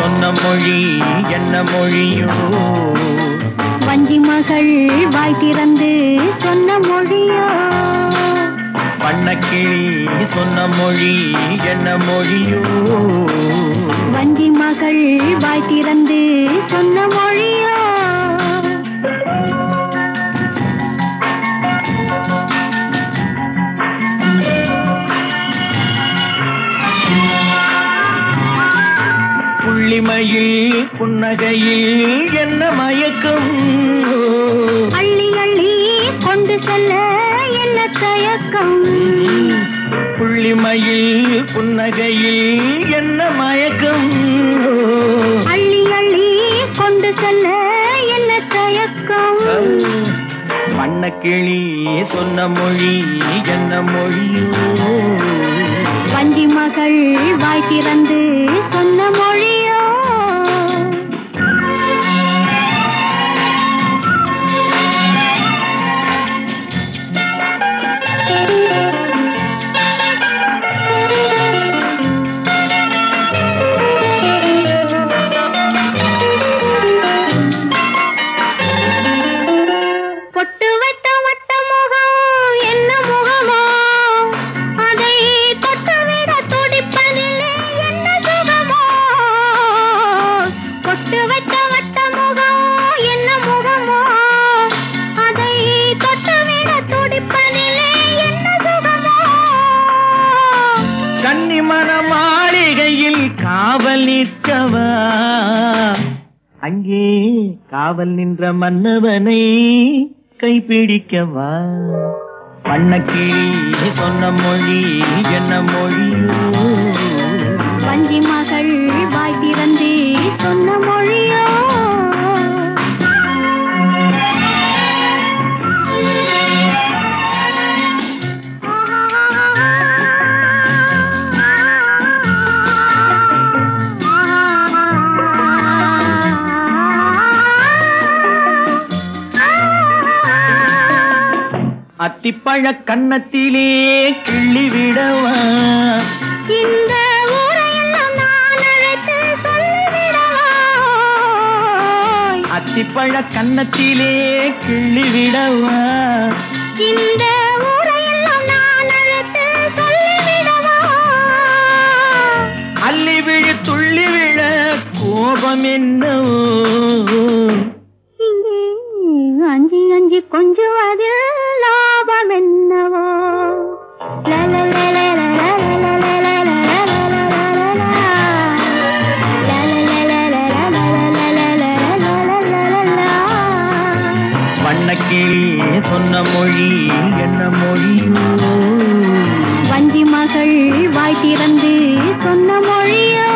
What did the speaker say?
சொன்ன மொழி என்ன மொழியோ வஞ்சி மகள் வாய் திறந்து சொன்ன மொழியோ பண்ணக்கிளி சொன்ன மொழி என்ன மொழியோ வஞ்சி மகள் வாய் திறந்து சொன்ன மொழியோ புள்ளிமையில் புன்னகையில் என்ன மயக்கம் அள்ளி அள்ளி கொண்டு செல்ல என்ன தயக்கம் புள்ளிமையில் புன்னகையில் என்ன மயக்கம் அள்ளி அள்ளி கொண்டு செல்ல என்ன தயக்கம் பண்ணக்கிளி சொன்ன மொழி என்ன மொழியோ வஞ்சி மகள் வாய் திறந்து சொன்ன மொழியோ பொட்டு வைத்த வட்ட முகம் என்ன முகமோ அதை தொட்டுவிட துடிப்பதில்லை என்ன சுகமோ பொட்டு வைத்த வட்ட முகம் என்ன முகமோ அதை தொட்டுவிட துடிப்பதில்லை என்ன சுகமோ கன்னிமண மாளிகையில் காவல் நிற்கவா அங்கே காவல் நின்ற மன்னவனை கைப்பிடிக்கவா பண்ணக்கிளி சொன்ன மொழி என்ன மொழியோ வஞ்சி மகள் வாய் திறந்து சொன்ன மொழியோ அத்திப்பழ கன்னத்திலே கிள்ளி விடவா இந்த ஊரையெல்லாம் நான் அழைத்து சொல்லிவிடவா அத்திப்பழ கன்னத்திலே கிள்ளி விடவா இந்த ஊரையெல்லாம் நான் அழைத்து சொல்லிவிடவா அள்ளி விழு துள்ளி விழ கோபம் என்னவோ இங்கே அஞ்சி அஞ்சி கொஞ்சுவதில் லாபம் என்னவோ வண்ணக்கிளி சொன்ன மொழி என்ன மொழியோ வஞ்சி மகள் வாய் திறந்து சொன்ன மொழியோ